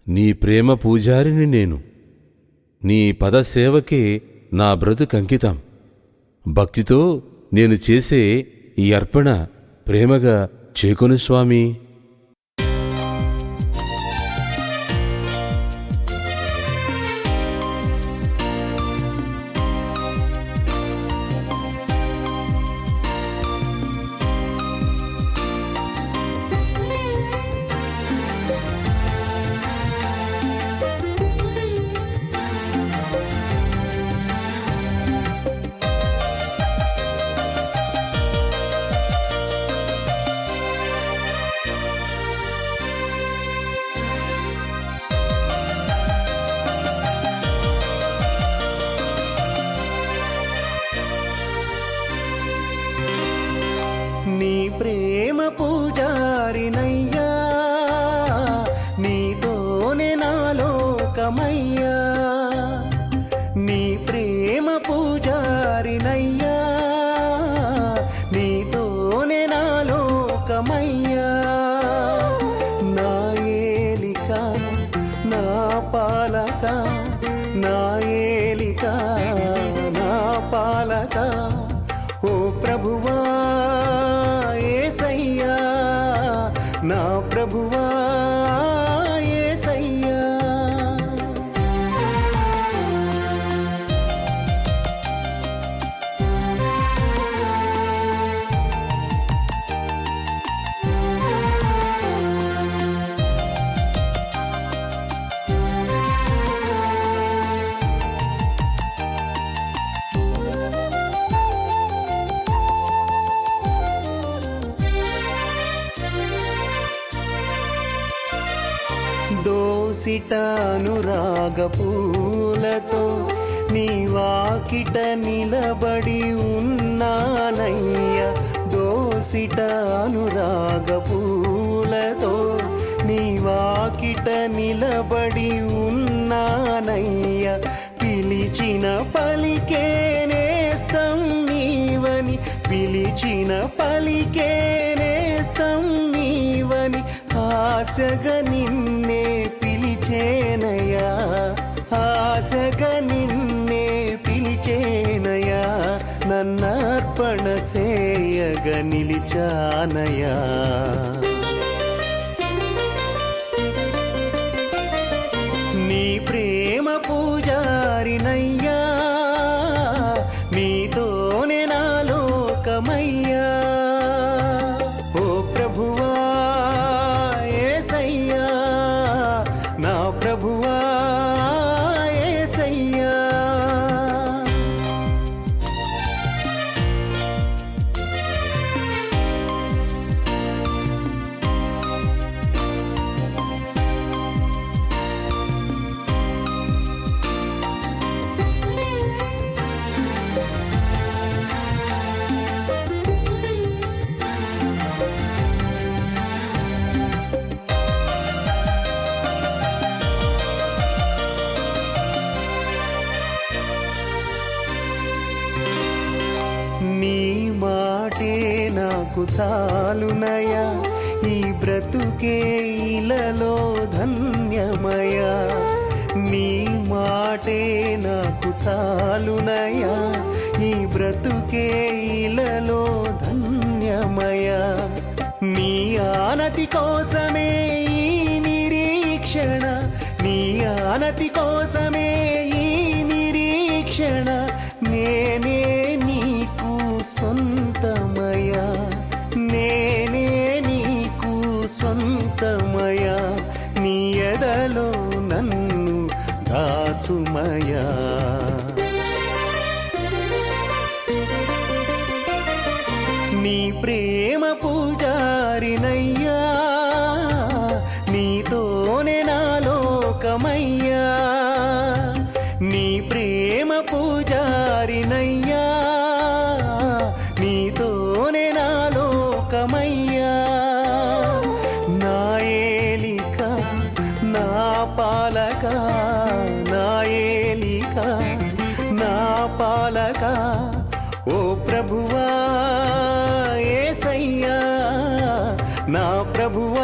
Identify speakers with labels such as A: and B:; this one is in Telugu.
A: నీ ప్రేమ పూజారిని నేను నీ పదసేవకే నా బ్రతుకంకితం భక్తితో నేను చేసే ఈ అర్పణ ప్రేమగా చేకొను స్వామి
B: నీ ప్రేమ పూజారినయ్యా నీతోనే నా లోకమయ్యా నీ ప్రేమ పూజారినయ్యా నీతోనే నా లోకమయ్యా నా ఏలిక నా పాలక నా ఏలిక నా పాలక ఓ ప్రభువా ఏసయ్యా నా ప్రభువా ఏసయ్యా దోసిట అనురాగ పూలతో నీ వాకిట నిలబడి ఉన్నానయ్య దోసిట అనురాగ పూలతో నీ వాకిట నిలబడి ఉన్నానయ్య పిలిచిన పలికే నేస్తం నీవని పిలిచిన పలికే నేస్తం నీవని ఆశగా నిన్నే పిలిచేనయా ఆశగా నిన్నే పిలిచేనయా నన్నర్పణ సేయగ నిలిచానయా నీ ప్రేమ పూజారినయ్యా నీతోనే నా లోకమయ్యా ఓ ప్రభువా ఏసయ్యా నా ప్రభువా ఏసయ్యా నీ మాటే నాకు చాలునయా ఈ బ్రతుకే ఇలలో ధన్యమయా నీ మాటే నాకు చాలునయా ఈ బ్రతుకే ఇలలో ధన్యమయా నీ ఆనతి కోసమే ఈ నిరీక్షణ నీ ఆనతి కోసమే ఈ నిరీక్షణ నేనే నీకు సొంతమయా నేనే నీకు సొంతమయా నీ ఎదలో నన్ను దాచుమయా నీ ప్రేమ పూజారినయ్యా నీతోనే నా లోకమయ్యా నీ ప్రేమ పూజారినయ్యా నీతోనే నా లోకమయ్యా నా ఏలిక నా పాలక నా ఏలిక నా పాలక ఓ ప్రభువా ఏసయ్యా నా ప్రభువా